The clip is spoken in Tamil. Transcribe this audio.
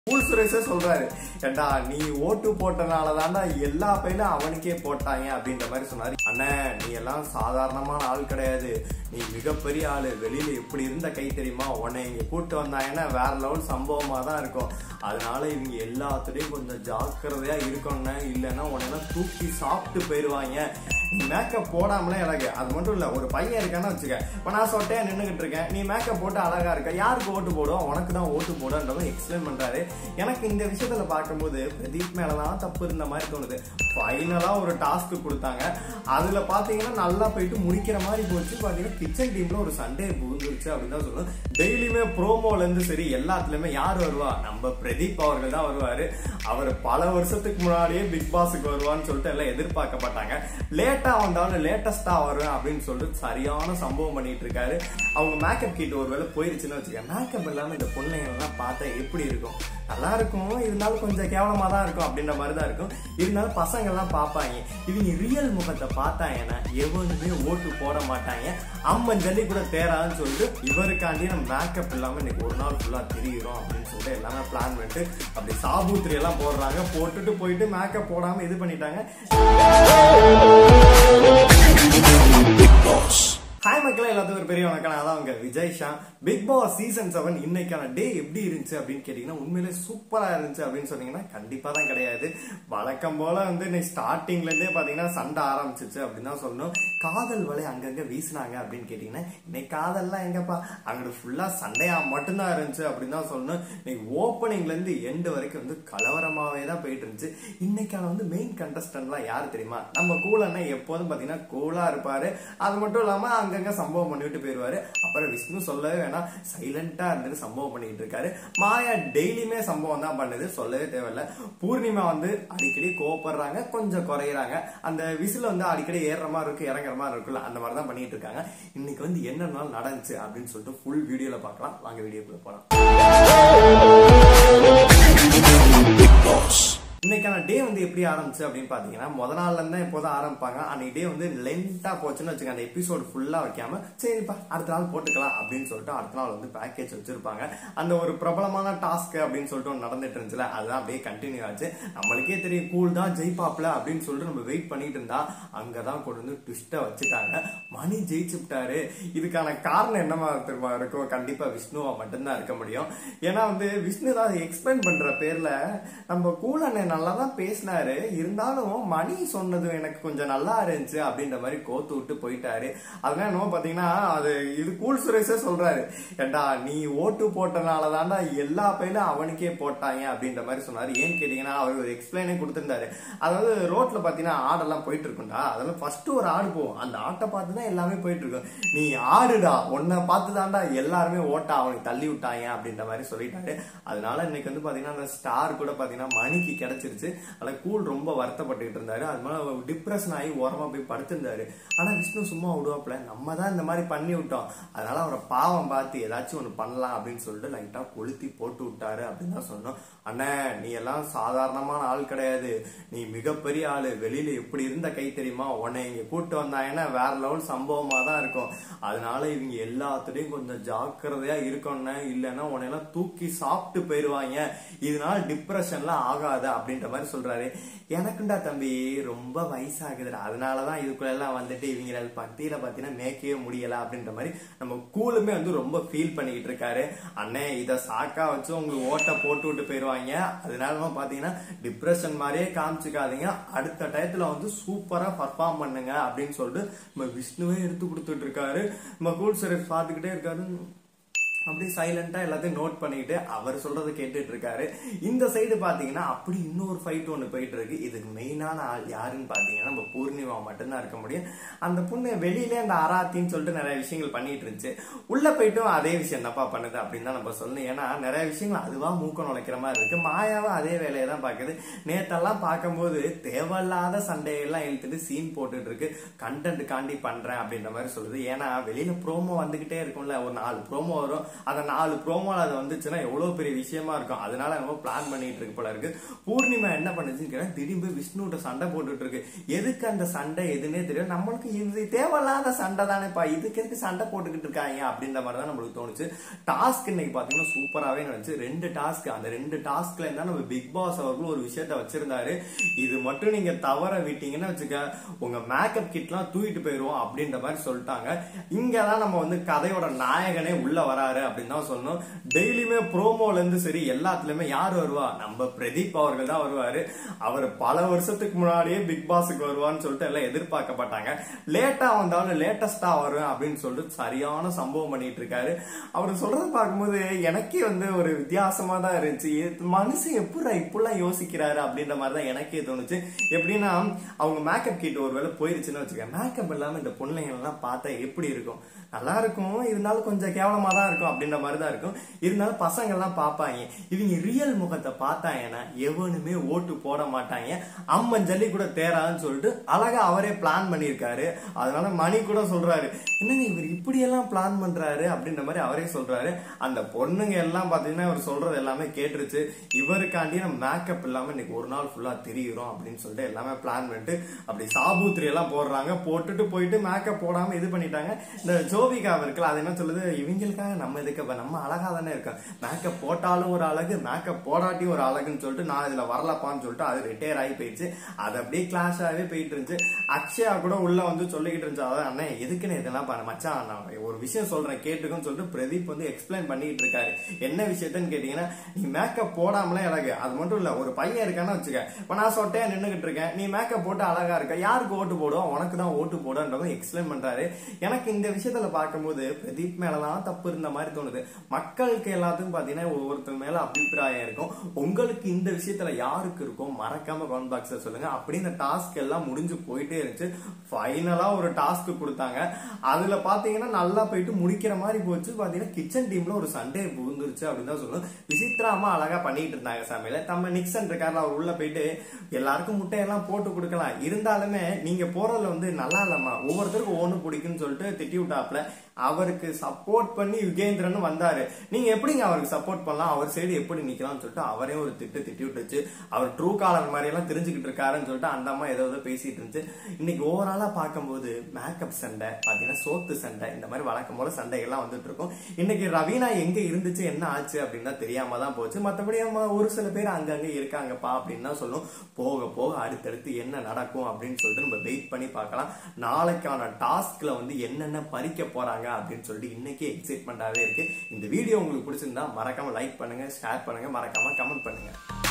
கூல் சுரேஷே சொல்றாரு ஏண்டா நீ ஓட்டு போட்டனால தாண்டா எல்லா பையனும் அவனுக்கே போட்டாங்க அப்படின்ற மாதிரி சொன்னாரு அண்ணே நீ எல்லாம் சாதாரணமான ஆள் கிடையாது நீ மிகப்பெரிய ஆளு வெளியில எப்படி இருந்த கை தெரியுமா உன்னை இங்க கூட்டு வந்தாங்கன்னா வேற லெவல் சம்பவமா தான் இருக்கும் அதனால இவங்க எல்லாத்துலயும் கொஞ்சம் ஜாக்கிரதையா இருக்கணும்னு இல்லைன்னா உன்னை தூக்கி சாப்பிட்டு போயிருவாங்க நீ மேக்கப் போடாமலே எனக்கு அது மட்டும் இல்ல ஒரு பையன் இருக்கான்னு வச்சுக்க இப்ப நான் சொட்டையா நின்னுகிட்டு இருக்கேன் நீ மேக்கப் போட்டு அழகா இருக்க யாருக்கு ஓட்டு போடுவோம் உனக்கு தான் ஓட்டு போடுன்றதும் எக்ஸ்பிளைன் பண்றாரு எனக்கு இந்த விஷயத்துல பார்க்கும்போது பிரதீப் மேலதான் தப்பு இருந்த மாதிரி தோணுது ஃபைனலா ஒரு டாஸ்க் கொடுத்தாங்க அதுல பாத்தீங்கன்னா நல்லா போயிட்டு முடிக்கிற மாதிரி போச்சு பாத்தீங்கன்னா கிச்சன் டீம்ல ஒரு சண்டே புகுந்துருச்சு அப்படின்னு தான் சொல்லணும் டெய்லியுமே ப்ரோமோல இருந்து சரி எல்லாத்துலயுமே யார் வருவா நம்ம பிரதீப் அவர்கள் தான் வருவாரு அவர் பல வருஷத்துக்கு முன்னாடியே பிக் பாஸுக்கு வருவான்னு சொல்லிட்டு எல்லாம் எதிர்பார்க்கப்பட்டாங்க லேட்டா வந்தாலும் லேட்டஸ்டா வருவேன் அப்படின்னு சொல்லிட்டு சரியான சம்பவம் பண்ணிட்டு இருக்காரு அவங்க மேக்கப் கிட் ஒருவேளை போயிருச்சுன்னு வச்சுக்க மேக்கப் இல்லாம இந்த பொண்ணுங்க எல்லாம் பார்த்தா எப்படி இருக்கும் நல்லா இருக்கும் இருந்தாலும் கொஞ்சம் கேவலமா தான் இருக்கும் அப்படின்ற மாதிரி தான் இருக்கும் இருந்தாலும் பசங்க எல்லாம் பார்ப்பாங்க இவங்க ரியல் முகத்தை பார்த்தாங்கன்னா எவனுமே ஓட்டு போட மாட்டாங்க அம்மன் ஜல்லி கூட தேரான்னு சொல்லிட்டு இவருக்காண்டி நம்ம மேக்கப் இல்லாம இன்னைக்கு ஒரு நாள் ஃபுல்லா தெரியுறோம் அப்படின்னு சொல்லிட்டு எல்லாமே பிளான் பண்ணிட்டு அப்படி சாபூத்திரி எல்லாம் போடுறாங்க போட்டுட்டு போயிட்டு மேக்கப் போடாம இது பண்ணிட்டாங்க ஹாய் மக்களே எல்லாத்துக்கும் ஒரு பெரிய வணக்கம் நான் தான் உங்க Vijay Sha Bigg Boss season seven இன்னைக்கான டே எப்படி இருந்துச்சு அப்படின்னு கேட்டீங்கன்னா உண்மையிலே சூப்பரா இருந்துச்சு அப்படின்னு சொன்னீங்கன்னா கண்டிப்பா தான் கிடையாது வழக்கம் போல வந்து இன்னைக்கு ஸ்டார்டிங்ல இருந்தே பாத்தீங்கன்னா சண்டை ஆரம்பிச்சிச்சு அப்படின்னு தான் சொல்லணும் காதல் வலை அங்கங்க வீசினாங்க அப்படின்னு கேட்டீங்கன்னா இன்னைக்கு காதல்லாம் எங்கப்பா அங்கிட்டு ஃபுல்லா சண்டையா மட்டும்தான் இருந்துச்சு அப்படின்னு தான் சொல்லணும் இன்னைக்கு ஓப்பனிங்ல இருந்து எண்டு வரைக்கும் வந்து கலவரமாவே தான் போயிட்டு இருந்துச்சு இன்னைக்கான வந்து மெயின் கண்டஸ்டன்ட்லாம் யார் தெரியுமா நம்ம கூலன்னா எப்போதும் பாத்தீங்கன்னா கூலா இருப்பாரு அது மட்டும் இல்லாம அங்கங்க சம்பவம் பண்ணிவிட்டு போயிருவாரு அப்புறம் விஷ்ணு சொல்லவே வேணாம் சைலண்டா இருந்துட்டு சம்பவம் பண்ணிட்டு இருக்காரு மாயா டெய்லியுமே சம்பவம் தான் பண்ணுது சொல்லவே தேவையில்ல பூர்ணிமா வந்து அடிக்கடி கோவப்படுறாங்க கொஞ்சம் குறையிறாங்க அந்த விசில் வந்து அடிக்கடி ஏறுற மாதிரி இருக்கு இறங்குற மாதிரி இருக்குல்ல அந்த மாதிரி தான் பண்ணிட்டு இருக்காங்க இன்னைக்கு வந்து என்ன நாள் நடந்துச்சு அப்படின்னு சொல்லிட்டு ஃபுல் வீடியோல பார்க்கலாம் வாங்க வீடியோக்குள்ள போலாம் இன்னைக்கான டே வந்து எப்படி ஆரம்பிச்சு அப்படின்னு பாத்தீங்கன்னா முத நாள்ல இருந்தா எப்போதும் ஆரம்பிப்பாங்க அன்னைக்கு டே வந்து லென்த்தா போச்சுன்னு வச்சுக்க அந்த எபிசோடு ஃபுல்லா வைக்காம சரிப்பா அடுத்த நாள் போட்டுக்கலாம் அப்படின்னு சொல்லிட்டு அடுத்த நாள் வந்து பேக்கேஜ் வச்சிருப்பாங்க அந்த ஒரு பிரபலமான டாஸ்க் அப்படின்னு சொல்லிட்டு ஒன்று நடந்துட்டு இருந்துச்சுல அதுதான் அப்படியே கண்டினியூ ஆச்சு நம்மளுக்கே தெரியும் கூல் தான் ஜெயிப்பாப்ல அப்படின்னு சொல்லிட்டு நம்ம வெயிட் பண்ணிட்டு இருந்தா அங்கதான் கொண்டு வந்து ட்விஸ்ட வச்சுட்டாங்க மணி ஜெயிச்சு விட்டாரு இதுக்கான காரணம் என்னமா தெரியுமா இருக்கும் கண்டிப்பா விஷ்ணுவா மட்டும்தான் இருக்க முடியும் ஏன்னா வந்து விஷ்ணு தான் எக்ஸ்பிளைன் பண்ற பேர்ல நம்ம கூல் அண்ணன் நல்லா தான் பேசினாரு இருந்தாலும் மணி சொன்னது எனக்கு கொஞ்சம் நல்லா இருந்துச்சு அப்படின்ற மாதிரி கோத்து விட்டு போயிட்டாரு அதனால என்ன பாத்தீங்கன்னா அது இது கூல் சுரேஷே சொல்றாரு ஏண்டா நீ ஓட்டு போட்டனால தாண்டா எல்லா பையனும் அவனுக்கே போட்டாங்க அப்படின்ற மாதிரி சொன்னாரு ஏன்னு கேட்டீங்கன்னா அவர் ஒரு எக்ஸ்பிளைனே கொடுத்திருந்தாரு அதாவது ரோட்ல பாத்தீங்கன்னா ஆடெல்லாம் போயிட்டு இருக்கும்டா அதெல்லாம் ஃபர்ஸ்ட் ஒரு ஆடு போகும் அந்த ஆட்டை பார்த்து தான் எல்லாமே போயிட்டு இருக்கும் நீ ஆடுடா உன்னை பார்த்து தாண்டா எல்லாருமே ஓட்டா அவனுக்கு தள்ளி விட்டாங்க அப்படின்ற மாதிரி சொல்லிட்டாரு அதனால இன்னைக்கு வந்து பாத்தீங்கன்னா அந்த ஸ்டார் கூட பாத்தீங்கன்னா மணிக்கு கிடைச்சிருச்சு ஆனா கூல் ரொம்ப வருத்தப்பட்டுக்கிட்டு இருந்தாரு அது மாதிரி டிப்ரெஷன் ஆகி ஓரமா போய் படுத்திருந்தாரு ஆனா விஷ்ணு சும்மா விடுவாப்ல நம்ம தான் இந்த மாதிரி பண்ணி விட்டோம் அதனால அவரை பாவம் பார்த்து ஏதாச்சும் ஒண்ணு பண்ணலாம் அப்படின்னு சொல்லிட்டு லைட்டா கொளுத்தி போட்டு விட்டாரு அப்படின்னு தான் சொன்னோம் அண்ணே நீ எல்லாம் சாதாரணமான ஆள் கிடையாது நீ மிகப்பெரிய ஆளு வெளியில எப்படி இருந்த கை தெரியுமா உன்னை இங்க கூட்டு வந்தாங்கன்னா வேற லெவல் சம்பவமா தான் இருக்கும் அதனால இவங்க எல்லாத்துலயும் கொஞ்சம் ஜாக்கிரதையா இருக்கணும்னு இல்லைன்னா உன்னை எல்லாம் தூக்கி சாப்பிட்டு போயிருவாங்க இதனால டிப்ரெஷன்ல ஆகாத அப்படின்ற மாதிரி சொல்றாரு எனக்குண்டா தம்பி ரொம்ப வயசாகுதுடா அதனாலதான் இதுக்குள்ள எல்லாம் வந்துட்டு இவங்க பக்தியில பாத்தீங்கன்னா மேய்க்கவே முடியல அப்படின்ற மாதிரி நம்ம கூலுமே வந்து ரொம்ப ஃபீல் பண்ணிக்கிட்டு இருக்காரு அண்ணே இத சாக்கா வச்சு உங்களுக்கு ஓட்ட போட்டு விட்டு போயிருவாங்க அதனால பாத்தீங்கன்னா டிப்ரெஷன் மாதிரியே காமிச்சுக்காதீங்க அடுத்த டயத்துல வந்து சூப்பரா பர்ஃபார்ம் பண்ணுங்க அப்படின்னு சொல்லிட்டு நம்ம விஷ்ணுவே எடுத்து கொடுத்துட்டு இருக்காரு நம்ம கூல் சுரேஷ் பார்த்துக்கிட்டே இருக்காரு அப்படியே சைலண்டா எல்லாத்தையும் நோட் பண்ணிட்டு அவர் சொல்றதை கேட்டுட்டு இருக்காரு இந்த சைடு பாத்தீங்கன்னா அப்படி இன்னொரு ஃபைட் ஒண்ணு போயிட்டு இருக்கு இதுக்கு மெயினான ஆள் யாருன்னு பாத்தீங்கன்னா நம்ம பூர்ணிமா மட்டும்தான் இருக்க முடியும் அந்த பொண்ணு வெளியிலே அந்த அராத்தின்னு சொல்லிட்டு நிறைய விஷயங்கள் பண்ணிட்டு இருந்துச்சு உள்ள போயிட்டும் அதே விஷயம் தப்பா பண்ணுது அப்படின்னு தான் நம்ம சொல்லணும் ஏன்னா நிறைய விஷயங்கள் அதுவா மூக்க நுழைக்கிற மாதிரி இருக்கு மாயாவும் அதே வேலையை தான் பாக்குது நேத்தெல்லாம் பார்க்கும்போது தேவையில்லாத சண்டையெல்லாம் இழுத்துட்டு சீன் போட்டுட்டு இருக்கு கண்டென்ட் காண்டி பண்றேன் அப்படின்ற மாதிரி சொல்லுது ஏன்னா வெளியில ப்ரோமோ வந்துகிட்டே இருக்கும்ல ஒரு நாலு ப்ரோமோ வரும் அந்த நாலு ப்ரோமோல அது வந்துச்சுன்னா எவ்வளவு பெரிய விஷயமா இருக்கும் அதனால நம்ம பிளான் பண்ணிட்டு இருக்கு போல இருக்கு பூர்ணிமா என்ன பண்ணுச்சுன்னு கேட்டா திடீர்னு போய் விஷ்ணுகிட்ட சண்டை போட்டுட்டு இருக்கு எதுக்கு அந்த சண்டை எதுன்னே தெரியும் நம்மளுக்கு இது தேவையில்லாத சண்டை தானேப்பா இதுக்கு எதுக்கு சண்டை போட்டுக்கிட்டு இருக்காங்க அப்படின்ற மாதிரி தான் நம்மளுக்கு தோணுச்சு டாஸ்க் இன்னைக்கு பாத்தீங்கன்னா சூப்பராகவே நினைச்சு ரெண்டு டாஸ்க் அந்த ரெண்டு டாஸ்க்ல இருந்தா நம்ம பிக் பாஸ் அவர்கள் ஒரு விஷயத்த வச்சிருந்தாரு இது மட்டும் நீங்க தவற விட்டீங்கன்னா வச்சுக்க உங்க மேக்கப் கிட்லாம் தூக்கிட்டு போயிருவோம் அப்படின்ற மாதிரி சொல்லிட்டாங்க இங்கதான் நம்ம வந்து கதையோட நாயகனே உள்ள வராரு அப்படின்னு தான் சொல்லணும் டெய்லியுமே ப்ரோமோல இருந்து சரி எல்லாத்துலயுமே யார் வருவா நம்ம பிரதீப் அவர்கள் தான் வருவாரு அவர் பல வருஷத்துக்கு முன்னாடியே பிக் பாஸுக்கு வருவான்னு சொல்லிட்டு எல்லாம் எதிர்பார்க்கப்பட்டாங்க லேட்டா வந்தாலும் லேட்டஸ்டா வரும் அப்படின்னு சொல்லிட்டு சரியான சம்பவம் பண்ணிட்டு இருக்காரு அவர் சொல்றத பார்க்கும்போது எனக்கே வந்து ஒரு வித்தியாசமா தான் இருந்துச்சு இது மனுஷன் எப்படி இப்படிலாம் யோசிக்கிறாரு அப்படின்ற மாதிரி தான் எனக்கே தோணுச்சு எப்படின்னா அவங்க மேக்கப் கிட்ட ஒருவேளை போயிருச்சுன்னு வச்சுக்கோங்க மேக்கப் இல்லாம இந்த பொண்ணுங்க எல்லாம் பார்த்தா எப்படி இருக்கும் நல்லா இருக்கும் இருந்தாலும் கொஞ்சம் கேவலமா தான் இருக்கும் அப்படின்ற மாதிரி தான் இருக்கும் இருந்தாலும் பசங்க எல்லாம் பார்ப்பாங்க இவங்க ரியல் முகத்தை பார்த்தாங்கன்னா எவனுமே ஓட்டு போட மாட்டாங்க அம்மன் ஜல்லி கூட தேரான்னு சொல்லிட்டு அழகா அவரே பிளான் பண்ணியிருக்காரு அதனால மணி கூட சொல்றாரு என்னங்க இவர் இப்படி எல்லாம் பிளான் பண்றாரு அப்படின்ற மாதிரி அவரே சொல்றாரு அந்த பொண்ணுங்க எல்லாம் பாத்தீங்கன்னா இவர் சொல்றது எல்லாமே கேட்டுருச்சு இவருக்காண்டி நம்ம மேக்கப் இல்லாம இன்னைக்கு ஒரு நாள் ஃபுல்லா தெரியுறோம் அப்படின்னு சொல்லிட்டு எல்லாமே பிளான் பண்ணிட்டு அப்படி சாபூத்திரி எல்லாம் போடுறாங்க போட்டுட்டு போயிட்டு மேக்கப் போடாம இது பண்ணிட்டாங்க இந்த ஜோவிகா இருக்குல்ல அது என்ன சொல்லுது இவங்களுக்காக நம்ம இதுக்கு இப்ப நம்ம அழகா தானே இருக்கோம் மேக்கப் போட்டாலும் ஒரு அழகு மேக்கப் போடாட்டி ஒரு அழகுன்னு சொல்லிட்டு நான் இதுல வரலப்பான்னு சொல்லிட்டு அது ரிட்டையர் ஆகி போயிடுச்சு அது அப்படியே கிளாஷ் ஆகவே போயிட்டு இருந்துச்சு அக்ஷயா கூட உள்ள வந்து சொல்லிக்கிட்டு இருந்துச்சு அதான் அண்ணன் எதுக்குன்னு இதெல்லாம் பண்ண மச்சான் நான் ஒரு விஷயம் சொல்றேன் கேட்டுக்குன்னு சொல்லிட்டு பிரதீப் வந்து எக்ஸ்பிளைன் பண்ணிட்டு இருக்காரு என்ன விஷயத்தன்னு கேட்டீங்கன்னா நீ மேக்கப் போடாமலே அழகு அது மட்டும் இல்ல ஒரு பையன் இருக்கான்னு வச்சுக்க இப்ப நான் சொட்டையா நின்னுகிட்டு இருக்கேன் நீ மேக்கப் போட்டு அழகா இருக்க யாருக்கு ஓட்டு போடுவோம் உனக்கு தான் ஓட்டு போடுன்றதை எக்ஸ்பிளைன் பண்றாரு எனக்கு இந்த விஷயத்துல பார்க்கும்போது பிரதீப் மேலதான் தப்பு இருந்த மாதிரி தோணுது மக்களுக்கு எல்லாத்துக்கும் பாத்தீங்கன்னா ஒவ்வொருத்தர் மேல அபிப்பிராயம் இருக்கும் உங்களுக்கு இந்த விஷயத்துல யாருக்கு இருக்கும் மறக்காம கமெண்ட் பாக்ஸ்ல சொல்லுங்க அப்படி இந்த டாஸ்க் எல்லாம் முடிஞ்சு போயிட்டே இருந்துச்சு ஃபைனலா ஒரு டாஸ்க் கொடுத்தாங்க அதுல பாத்தீங்கன்னா நல்லா போயிட்டு முடிக்கிற மாதிரி போச்சு பாத்தீங்கன்னா கிச்சன் டீம்ல ஒரு சண்டே புகுந்துருச்சு அப்படின்னு தான் சொல்லணும் விசித்ராமா அழகா பண்ணிட்டு இருந்தாங்க சமையல நம்ம நிக்சன் இருக்காரு அவர் உள்ள போயிட்டு எல்லாருக்கும் முட்டையெல்லாம் போட்டு கொடுக்கலாம் இருந்தாலுமே நீங்க போறதுல வந்து நல்லா இல்லம்மா ஒவ்வொருத்தருக்கும் ஒவ்வொன்று பிடிக்கும்னு சொல்லிட்டு திட்டி விட்டாப்ல அவருக்கு சப்போர்ட் பண்ணி யுகேந்திரன் வந்தாரு நீங்க எப்படிங்க அவருக்கு சப்போர்ட் பண்ணலாம் அவர் சைடு எப்படி நிக்கலாம்னு சொல்லிட்டு அவரே ஒரு திட்டு திட்டி விட்டுச்சு அவர் ட்ரூ காலர் மாதிரி எல்லாம் தெரிஞ்சுக்கிட்டு இருக்காருன்னு சொல்லிட்டு அந்த அம்மா ஏதோ ஏதோ பேசிட்டு இருந்துச்சு இன்னைக்கு ஓவராலா பார்க்கும்போது மேக்கப் சண்டை பாத்தீங்கன்னா சோத்து சண்டை இந்த மாதிரி வழக்கம் போல சண்டைகள்லாம் வந்துட்டு இருக்கும் இன்னைக்கு ரவீனா எங்க இருந்துச்சு என்ன ஆச்சு அப்படின்னா தெரியாம தான் போச்சு மத்தபடி நம்ம ஒரு சில பேர் அங்கங்க இருக்காங்கப்பா அப்படின்னு தான் சொல்லும் போக போக அடுத்தடுத்து என்ன நடக்கும் அப்படின்னு சொல்லிட்டு நம்ம வெயிட் பண்ணி பார்க்கலாம் நாளைக்கான டாஸ்க்ல வந்து என்னென்ன பறிக்க போறாங்க அப்படின்னு சொல்லிட்டு இன்னைக்கு எக்ஸைட்மெண்டாவே இருக்கு இந்த வீடியோ உங்களுக்கு பிடிச்சிருந்தா மறக்காம லைக் பண்ணுங்க ஷேர் பண்ணுங்க மறக்காம கமெண்ட் பண்ணுங்க